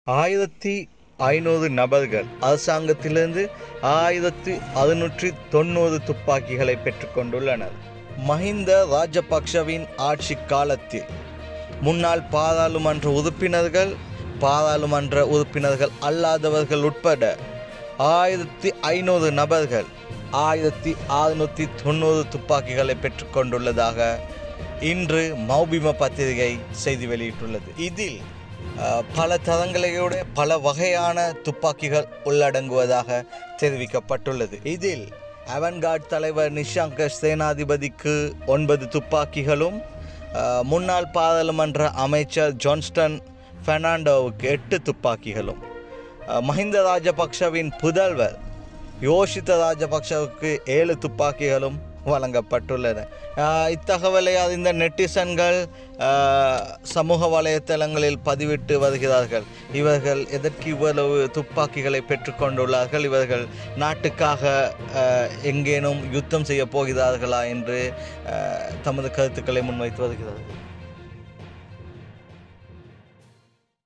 ஆயிரத்தி ஐநூறு நபர்கள் அரசாங்கத்திலிருந்து ஆயிரத்தி அறுநூற்றி தொண்ணூறு துப்பாக்கிகளை பெற்றுக்கொண்டுள்ளனர் மஹிந்த ராஜபக்ஷவின் ஆட்சி காலத்தில் முன்னாள் பாராளுமன்ற உறுப்பினர்கள் பாராளுமன்ற உறுப்பினர்கள் அல்லாதவர்கள் உட்பட ஆயிரத்தி ஐநூறு நபர்கள் ஆயிரத்தி அறுநூற்றி தொண்ணூறு துப்பாக்கிகளை பெற்றுக்கொண்டுள்ளதாக இன்று மௌபிம பத்திரிகை செய்தி வெளியிட்டுள்ளது இதில் அஹ், பல தரங்களையோட பல வகையான துப்பாக்கிகள் உள்ளடங்குவதாக தெரிவிக்கப்பட்டுள்ளது இதில் அவன்கார்ட் தலைவர் நிஷாங்க சேனாதிபதிக்கு ஒன்பது துப்பாக்கிகளும் அஹ், முன்னாள் பாராளுமன்ற அமைச்சர் ஜான்ஸ்டன் பெர்னாண்டோவுக்கு எட்டு துப்பாக்கிகளும் அஹ், மஹிந்த ராஜபக்ஷவின் புதல்வர் யோஷித ராஜபக்ஷவுக்கு ஏழு துப்பாக்கிகளும் வழங்கப்பட்டுள்ளன அஹ், இத்தகவலை அறிந்த நெட்டிசன்கள் அஹ், சமூக வலைத்தளங்களில் பதிவிட்டு வருகிறார்கள் இவர்கள் எதற்கு இவ்வளவு துப்பாக்கிகளை பெற்றுக்கொண்டுள்ளார்கள் இவர்கள் நாட்டுக்காக அஹ், எங்கேனும் யுத்தம் செய்ய போகிறார்களா என்று அஹ், தமது கருத்துக்களை முன்வைத்து வருகிறார்கள்